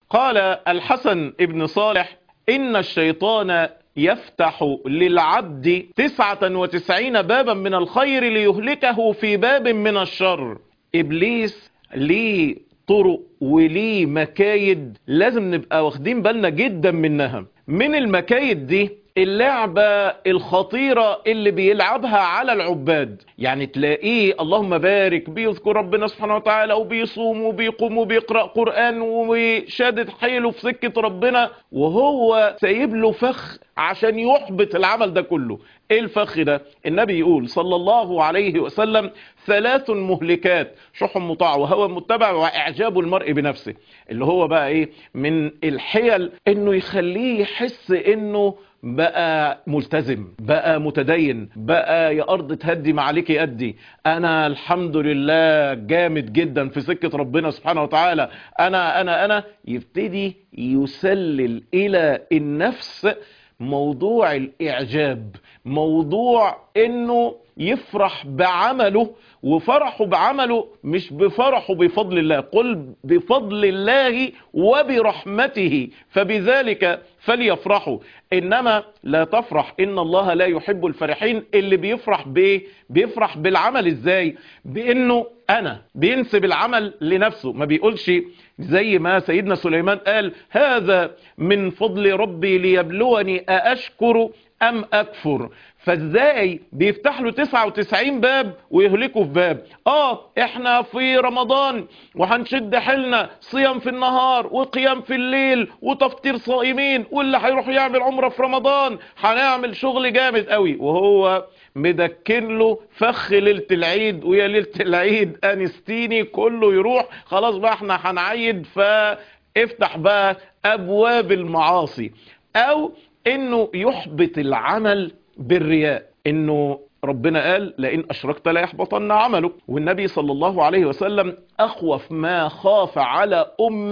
قال الحسن ابن صالح إن الشيطان يفتح للعبد تسعة وتسعين بابا من الخير ليهلكه في باب من الشر إبليس ليه طرق وليه مكايد لازم نبقى واخدين بالنا جدا منها من المكايد دي اللعبة الخطيرة اللي بيلعبها على العباد يعني تلاقيه اللهم بارك بيذكر ربنا سبحانه وتعالى وبيصوم وبيقوم وبيقرأ قرآن وشادد حيله في سكة ربنا وهو سايب له فخ عشان يحبط العمل ده كله ايه الفخ ده النبي يقول صلى الله عليه وسلم ثلاث مهلكات شح مطاع وهوى متبع واعجاب المرء بنفسه اللي هو بقى ايه من الحيل انه يخليه يحس انه بقى ملتزم بقى متدين بقى يا ارض تهدي ما عليك يأدي انا الحمد لله جامد جدا في سكة ربنا سبحانه وتعالى انا انا انا يبتدي يسلل الى النفس موضوع الاعجاب موضوع انه يفرح بعمله وفرحه بعمله مش بفرحه بفضل الله قل بفضل الله وبرحمته فبذلك فليفرحوا انما لا تفرح ان الله لا يحب الفرحين اللي بيفرح بايه بيفرح بالعمل ازاي بانه انا بينسب العمل لنفسه ما بيقولش زي ما سيدنا سليمان قال هذا من فضل ربي ليبلوني أأشكر أم أكفر فازاي بيفتح له 99 باب ويهلكه في باب اه احنا في رمضان وهنشد حيلنا صيام في النهار وقيام في الليل وتفطير صائمين واللي هيروح يعمل عمره في رمضان هنعمل شغل جامد قوي وهو مدكن له فخ ليله العيد ويا ليله العيد انستيني كله يروح خلاص بقى احنا هنعيد فافتح بقى ابواب المعاصي او انه يحبط العمل بالرياء انه ربنا قال لئن اشركت لا يحبطن عملك والنبي صلى الله عليه وسلم اخوف ما خاف على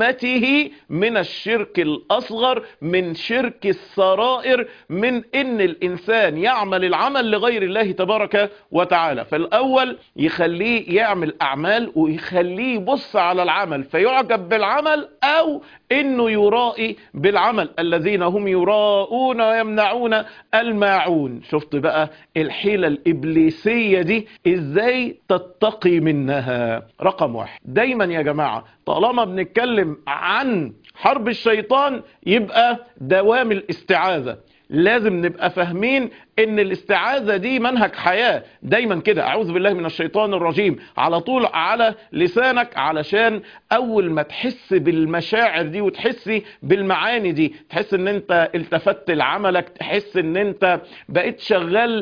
امته من الشرك الاصغر من شرك السرائر من ان الانسان يعمل العمل لغير الله تبارك وتعالى فالاول يخليه يعمل اعمال ويخليه يبص على العمل فيعجب بالعمل او انه يرائي بالعمل الذين هم يراءون ويمنعون الماعون شفت بقى الحيلة الإبليسية دي ازاي تتقي منها رقم واحد دايما يا جماعة طالما بنتكلم عن حرب الشيطان يبقى دوام الاستعاذة لازم نبقى فاهمين ان الاستعاذة دي منهج حياة دايما كده اعوذ بالله من الشيطان الرجيم على طول على لسانك علشان اول ما تحس بالمشاعر دي وتحسي بالمعاني دي تحس ان انت التفت لعملك تحس ان انت بقيت شغال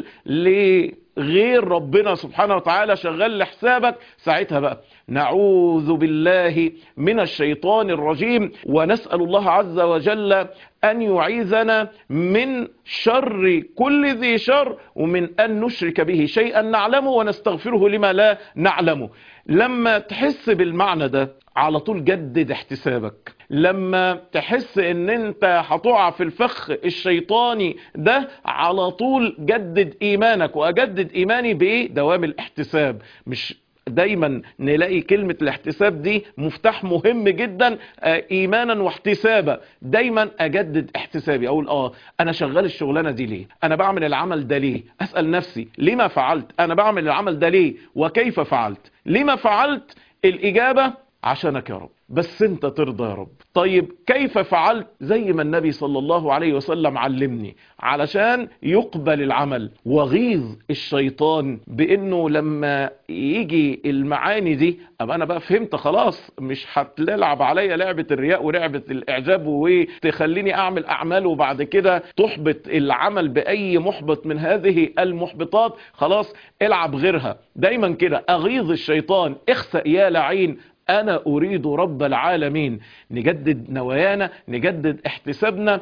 لغير ربنا سبحانه وتعالى شغال لحسابك ساعتها بقى نعوذ بالله من الشيطان الرجيم ونسأل الله عز وجل أن يعيذنا من شر كل ذي شر ومن أن نشرك به شيئا نعلمه ونستغفره لما لا نعلمه لما تحس بالمعنى ده على طول جدد احتسابك لما تحس ان انت هتقع في الفخ الشيطاني ده على طول جدد ايمانك واجدد ايماني بايه دوام الاحتساب مش دايما نلاقي كلمة الاحتساب دي مفتاح مهم جدا ايمانا واحتسابا دايما اجدد احتسابي اقول اه انا شغال الشغلانة دي ليه انا بعمل العمل ده ليه اسأل نفسي لما فعلت انا بعمل العمل ده ليه وكيف فعلت لما فعلت الاجابة عشانك يا رب بس انت ترضى يا رب طيب كيف فعلت زي ما النبي صلى الله عليه وسلم علمني علشان يقبل العمل وغيظ الشيطان بانه لما يجي المعاني دي ابقى انا بقى فهمت خلاص مش هتلعب عليا لعبة الرياء ولعبة الاعجاب وتخليني اعمل اعمال وبعد كده تحبط العمل باي محبط من هذه المحبطات خلاص العب غيرها دايما كده اغيظ الشيطان اخسأ يا لعين أنا أريد رب العالمين نجدد نوايانا نجدد احتسابنا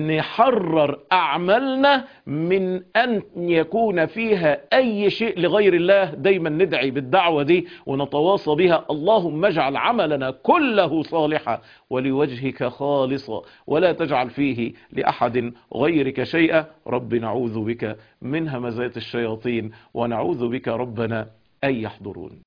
نحرر أعمالنا من أن يكون فيها أي شيء لغير الله دايما ندعي بالدعوة دي ونتواصى بها اللهم اجعل عملنا كله صالحا ولوجهك خالصا ولا تجعل فيه لأحد غيرك شيئا رب نعوذ بك من همزات الشياطين ونعوذ بك ربنا أن يحضرون